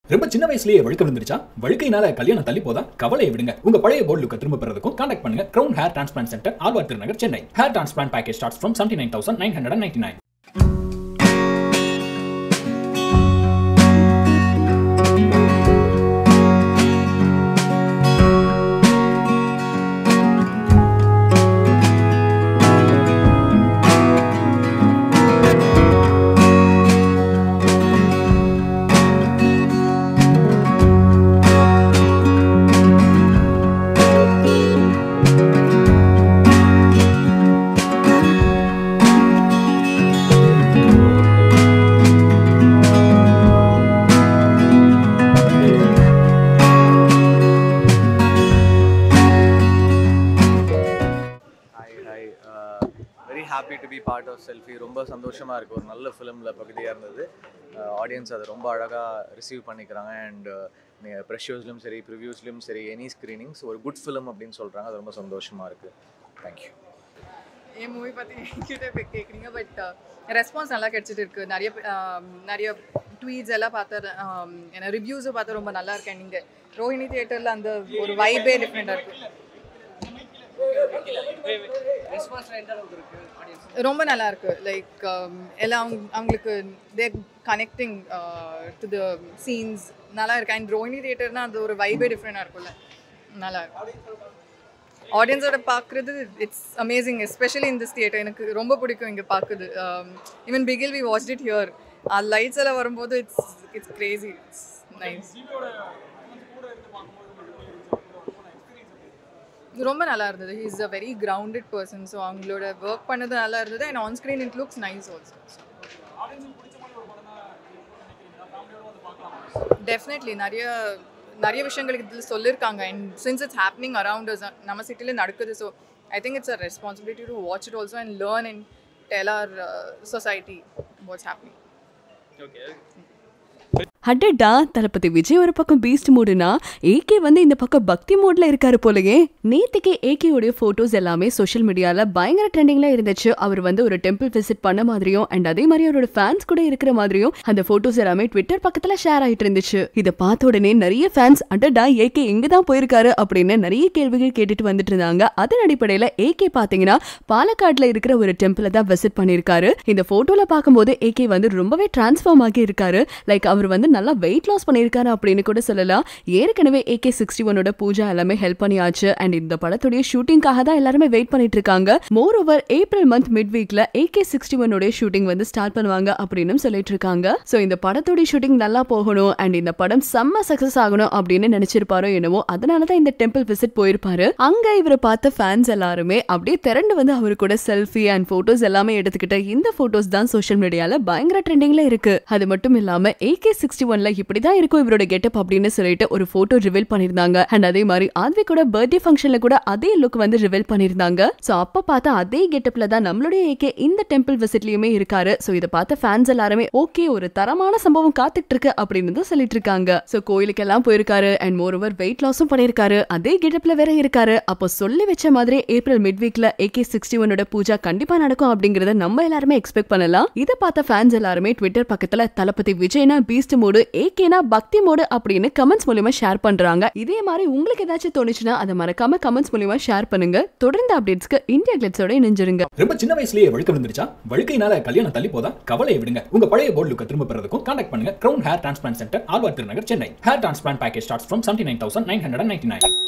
ரொம்ப சின்ன வயசுலயே வழுக்க விழுந்துருச்சா வழுக்கையினால கல்யாணம் தள்ளி போதா கவலையை விடுங்க உங்க பழைய போல்ட் லுக்க திரும்ப பெறதுக்கும் கான்டாக்ட் பண்ணுங்க Crown hair transplant centre Alwar Thirunagar Chennai hair transplant package starts from seventy nine thousand nine hundred ninety nine hi hi very happy to be part of selfie ரொம்ப சந்தோஷமாக இருக்குது ஒரு நல்ல ஃபிலிமில் பகுதியாக இருந்தது ஆடியன்ஸ் அதை ரொம்ப அழகாக ரிசீவ் பண்ணிக்கிறாங்க அண்ட் ப்ரெஷ் ஷோஸ்லையும் சரி ப்ரிவ்யூஸ்லையும் சரி எனி ஸ்க்ரீனிங்ஸ் ஒரு குட் ஃபிலிம் அப்படின்னு சொல்கிறாங்க அது ரொம்ப சந்தோஷமாக இருக்குது தேங்க்யூ என் மூவி பற்றி என்கிட்ட இப்போ கேட்குறீங்க பட் ரெஸ்பான்ஸ் நல்லா கிடைச்சிட்டு இருக்கு நிறைய பே- ஆம், நிறைய ட்வீட்ஸ் எல்லாம் பார்த்து ஏன்னா ரிவ்யூஸும் பார்த்து ரொம்ப நல்லா இருக்கேன் நீங்கள் ரோஹிணி தியேட்டரில் அந்த ஒரு வைபே டிஃப்ரெண்ட்டாக இருக்கு ரொம்ப நல்லா இருக்கு லைக் எல்லாம் அவங்க அவங்களுக்கு their connecting to the scenes நல்லா இருக்கு அண்ட் ரோஹிணி தியேட்டர்னா அது ஒரு வைபே டிஃப்ரெண்டாக இருக்கும்ல நல்லா இருக்கு ஆடியன்ஸோட பார்க்குறது it's amazing especially in this theatre எனக்கு ரொம்ப பிடிக்கும் இங்கே பார்க்குது even Bigil we watch it here ah lights எல்லாம் வரும்போது it's it's crazy it's nice ரொம்ப நல்லா இருந்தது he is a very grounded person so அவங்களோட ஒர்க் பண்ணது நல்லா இருந்தது and on screen it looks nice also definitely நிறைய நிறைய விஷயங்கள் இதில் சொல்லியிருக்காங்க and since it's happening around நம்ம சிட்டியில் நடக்குது so I think it's a responsibility to watch it also and learn and tell our society what's happening அடடா தளபதி விஜய் ஒரு பக்கம் பீஸ்ட் மூடுனா ஏகே வந்து இந்த பக்கம் பக்தி மோட்ல இருக்காரு போலயே நேத்துக்கே ஏகே உடைய போட்டோஸ் எல்லாமே சோஷியல் மீடியால பயங்கர ட்ரெண்டிங்ல இருந்துச்சு அவர் வந்து ஒரு டெம்பிள் விசிட் பண்ண மாதிரியும் அண்ட் அதே மாதிரி அவரோட ஃபேன்ஸ் கூட இருக்கிற மாதிரியும் அந்த போட்டோஸ் எல்லாமே ட்விட்டர் பக்கத்துல ஷேர் ஆயிட்டு இருந்துச்சு இதை பார்த்த உடனே நிறைய ஃபேன்ஸ் அடடா ஏகே எங்க தான் போயிருக்காரு அப்படின்னு நிறைய கேள்விகள் கேட்டுட்டு வந்துட்டு இருந்தாங்க அதன் அடிப்படையில ஏகே பாத்தீங்கன்னா பாலக்காடுல இருக்கிற ஒரு டெம்பிளை தான் விசிட் பண்ணிருக்காரு இந்த போட்டோல பார்க்கும்போது ஏகே வந்து ரொம்பவே டிரான்ஸ்ஃபார்ம் ஆகி இருக்காரு லைக் அவர் வந்து நல்லா வெயிட் லாஸ் பண்ணியிருக்காரு அப்படின்னு கூட சொல்லலாம் ஏற்கனவே ஏகே சிக்ஸ்டி ஒனோட பூஜா எல்லாமே ஹெல்ப் பண்ணியாச்சு அண்ட் இந்த படத்துடைய ஷூட்டிங்காக தான் எல்லாருமே வெயிட் பண்ணிட்டு இருக்காங்க moreover April month mid வீக்ல ஏகே சிக்ஸ்டி ஒனோட ஷூட்டிங் வந்து ஸ்டார்ட் பண்ணுவாங்க அப்படின்னு சொல்லிட்டு இருக்காங்க ஸோ இந்த படத்துடைய ஷூட்டிங் நல்லா போகணும் அண்ட் இந்த படம் செம்ம சக்சஸ் ஆகணும் அப்படின்னு நினைச்சிருப்பாரோ என்னவோ அதனால தான் இந்த டெம்பிள் விசிட் போயிருப்பாரு அங்க இவரை பார்த்த ஃபேன்ஸ் எல்லாருமே அப்படியே திரண்டு வந்து அவரு கூட செல்ஃபி அண்ட் போட்டோஸ் எல்லாமே எடுத்துக்கிட்ட இந்த போட்டோஸ் தான் சோஷியல் மீடியால பயங்கர ட்ரெண்டிங்ல இருக்கு அது மட்டும் இல்லாம ஏகே சிக்ஸ்டி ஒன்ல இப்படிதான் இருக்கும் இவரோட கெட்டப் அப்படின்னு சொல்லிட்டு ஒரு போட்டோ ரிவீல் பண்ணிருந்தாங்க அண்ட் அதே மாதிரி ஆத்விகோட பர்த்டே ஃபங்க்ஷன்ல கூட அதே லுக் வந்து ரிவீல் பண்ணிருந்தாங்க சோ அப்ப பார்த்த அதே கெட்டப்ல தான் நம்மளுடைய ஏகே இந்த டெம்பிள் விசிட்லயுமே இருக்காரு சோ இதை பார்த்த ஃபேன்ஸ் எல்லாருமே ஓகே ஒரு தரமான சம்பவம் காத்துட்டு இருக்கு அப்படின்னு தான் சொல்லிட்டு இருக்காங்க சோ கோயிலுக்கெல்லாம் போயிருக்காரு அண்ட் மோர் ஓவர் வெயிட் லாஸும் பண்ணிருக்காரு அதே கெட்டப்ல வேற இருக்காரு அப்போ சொல்லி வச்ச மாதிரி ஏப்ரல் மிட் வீக்ல ஏகே சிக்ஸ்டி ஒனோட பூஜா கண்டிப்பா நடக்கும் அப்படிங்கறத நம்ம எல்லாருமே எக்ஸ்பெக்ட் பண்ணலாம் இதை பார்த்த ஃபேன்ஸ் எல்லாருமே ட்விட்டர் பக்கத்துல தளபதி விஜய்னா பீஸ்ட் மோடு ஏகேனா பக்தி மோடு அப்படின்னு கமெண்ட்ஸ் மூலியமா ஷேர் பண்றாங்க இதே மாதிரி உங்களுக்கு ஏதாச்சும் தோணுச்சுன்னா அதை மறக்காம கமெண்ட்ஸ் மூலியமா ஷேர் பண்ணுங்க தொடர்ந்து அப்டேட்ஸ்க்கு இந்தியா கிளிட்ஸோட இணைஞ்சிருங்க ரொம்ப சின்ன வயசுலயே வழுக்க விழுந்துருச்சா வழுக்கையினால கல்யாணம் தள்ளி போதா கவலையை விடுங்க உங்க பழைய போல்ட் லுக்க திரும்ப பெறதுக்கும் கான்டாக்ட் பண்ணுங்க Crown hair transplant centre Alwar Thirunagar Chennai hair transplant package starts from seventy nine thousand nine hundred ninety nine